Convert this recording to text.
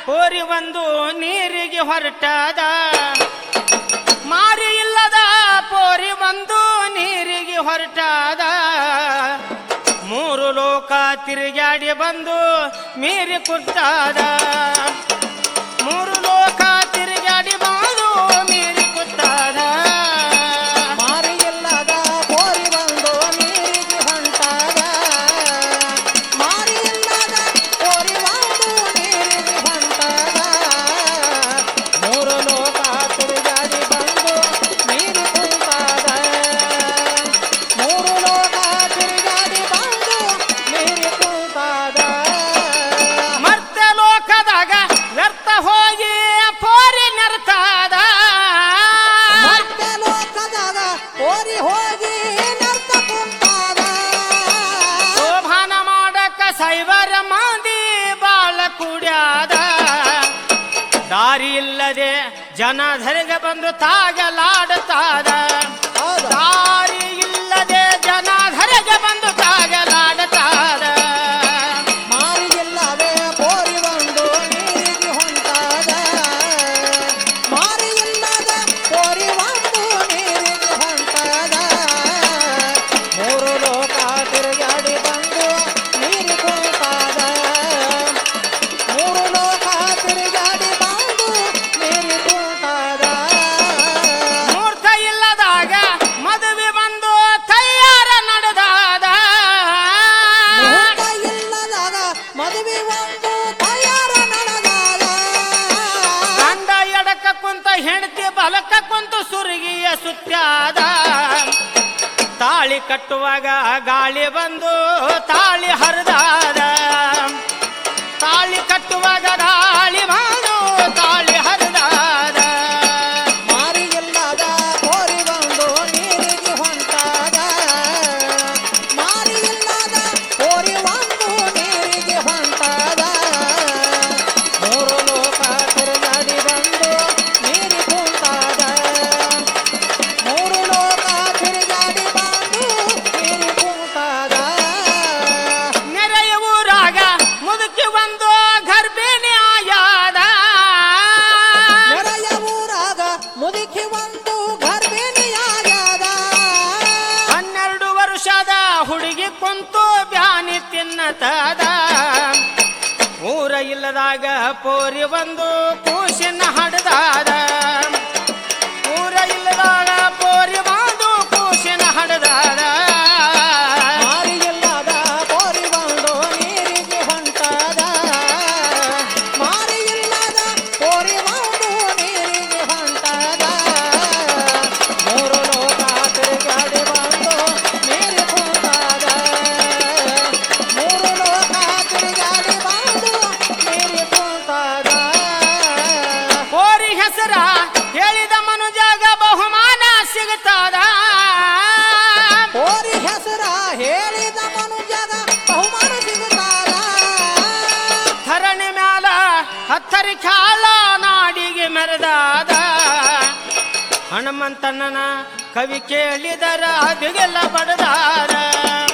ಹೋರಿ ಒಂದು ನೀರಿಗೆ ಹೊರಟಾದ ಮಾರಿ ಇಲ್ಲದ ಪೋರಿ ಒಂದು ನೀರಿಗೆ ಹೊರಟಾದ ಮೂರು ಲೋಕ ತಿರುಗಾಡಿ ಬಂದು ಮೀರಿ ಕುತ್ತಾದ ಮೂರು ಲೋಕ ತಿರುಗಾಡಿ ಬಂದು ಮೀರಿ ಕುತ್ತಾದ ಮಾರಿ ಇಲ್ಲದ ಕೋರಿ ಬಂದು ನೀರಿಗೆ ಹೊಂಟಾದ ಮಾರಿ ಇಲ್ಲದ ಕೋರಿ ಬಂದು ನೀರಿಗೆ ಹೊಂಟಾದ ಮೂರು ಲೋಕ ತಿರುಗಾಡಿ ಬಂದು ನೀರಿ ಕುಂತಾದ ಮೂರು ಲೋಕ ತಿರುಗಾಡಿ ಬಂದು ನೀರಿ ಕುಂತಾದ ಮರ್ತ ಲೋಕದಾಗ ವ್ಯರ್ಥ ಹೋಗಿ ಪೋರಿ ನೆರತಾದ ಮತ್ತೆ ಲೋಕದಾಗ ಕೋರಿ ಹೋಗಿ ನರ್ತ ಕುಂತಾದ ಶೋಭಾನ ಮಾಡಕ ಸೈವರ ಮಂದಿ ಬಾಳ ಕುಡ್ಯಾದ ದಾರಿ ಇಲ್ಲದೆ ಜನ ಧರೆಗೆ ಬಂದು ತಾಗಲಾಡುತ್ತಾದ ಹೌದಾ ದಾರಿ ಇಲ್ಲದೆ ಜನ ಧರೆಗೆ ಬಂದು ತಾಗಲಾಡುತ್ತಾದ ಮಾರಿಯಿಲ್ಲವೇ ಕೋರಿ ಬಂದು ನೀರಿಗೆ ಹೊಂಟಾದ ಮಾರಿಯಿಲ್ಲದ ಕೋರಿ ಬಂದು ನೀರಿಗೆ ಹೊಂಟಾದ ಮೂರು ಲೋಕ ತಿರುಗಾಡಿ ಬಂದು ನೀರಿ ಕುಂತಾದ ಮೂರು ಲೋಕ ತಿರುಗಾಡಿ ಬಂದು ನೀರಿ ಕುಂತಾದ ಮೂರ್ತ ಇಲ್ಲದಾಗ ಮದುವೆ ಬಂದು ತಯಾರ ನಡೆದಾದ ಮುಹೂರ್ತ ಇಲ್ಲದಾಗ ಮದುವೆ ಒಂದು ತಯಾರ ನಡೆದಾದ ಗಂಡ ಎಡಕ ಕುಂತ ಹೆಂಡತಿ ಬಲಕ ಕುಂತು ಸುರುಗಿಯ ಸುತ್ತಾದ ತಾಳಿ ಕಟ್ಟುವಾಗ ಗಾಳಿ ಬಂದು ತಾಳಿ ಹರಿದಾದ ತಾಳಿ ಕಟ್ಟುವಾಗ ಗಾಳಿ ಬಂದು ತಾಳಿ ಹರಿದಾದ ಮಾರಿಯಿಲ್ಲದ ಕೋರಿ ಬಂದು ನೀರಿಗೆ ಹೊಂಟಾದ ಮಾರಿಯಿಲ್ಲದ ಕೋರಿ ಒಂದು ನೀರಿಗೆ ಹೊಂಟಾದ ಮೂರು ಲೋಕ ತಿರುಗಾಡಿ ಬಂದು ನೀರಿ ಕುಂತಾದ ಮೂರು ಲೋಕ ತಿರುಗಾಡಿ ಬಂದು ನೀರಿ ಕುಂತಾದ ನೆರೆಯ ಊರಾಗ ಮುದುಕಿ ಒಂದು ಗರ್ಭಿಣಿ ಆಯಾದ ನೆರೆಯ ಊರಾಗ ಮುದುಕಿ ಒಂದು ಗರ್ಭಿಣಿಯಾಗ್ಯಾದ ಹನ್ನೆರಡು ವರ್ಷದ ಹುಡುಗಿ ಕುಂತು ಬ್ಯಾನಿ ತಿನ್ನತದ ಊರ ಇಲ್ಲದಾಗ ಪೋರಿ ಬಂದು ಕೂಸಿನ ಹಡದಾದ ಊರ ಇಲ್ಲದಾಗ ಪೋರಿ ಬಂದು ಕೂಸಿನ ಹಡದಾದ ಮಾರಿಯಿಲ್ಲದ ಕೋರಿ ಬಂದು ನೀರಿಗೆ ಹೊಂಟಾದ ಮಾರಿಯಿಲ್ಲದ ಕೋರಿ ಬಂದು ನೀರಿಗೆ ಹೊಂಟಾದ ಮೂರು ಲೋಕ ತಿರುಗಾಡಿ ಬಂದು ನೀರಿ ಕುಂತಾದ ಮೂರು ಲೋಕ ತಿರುಗಾಡಿ ಬಂದು ನೀರಿ ಕುಂತಾದ ಪೋರಿ ಹೆಸರ ಹೇಳಿದ ಮನುಜಾಗ ಬಹುಮಾನ ಸಿಗುತ್ತದ ಕೋರಿ ಹೆಸರ ಹೇಳಿದ ಮನುಜಗ ಬಹುಮಾನ ಸಿಗುತ್ತಾದ ಧರಣಿ ಮ್ಯಾಲ ಹತ್ತರಿ ಖ್ಯಾಲ ನಾಡಿಗೆ ಮೆರೆದಾದ ಹನುಮಂತಣ್ಣನ ಕವಿ ಕೇಳಿದರ ಅದಿಗೆಲ್ಲ ಬಡದಾದ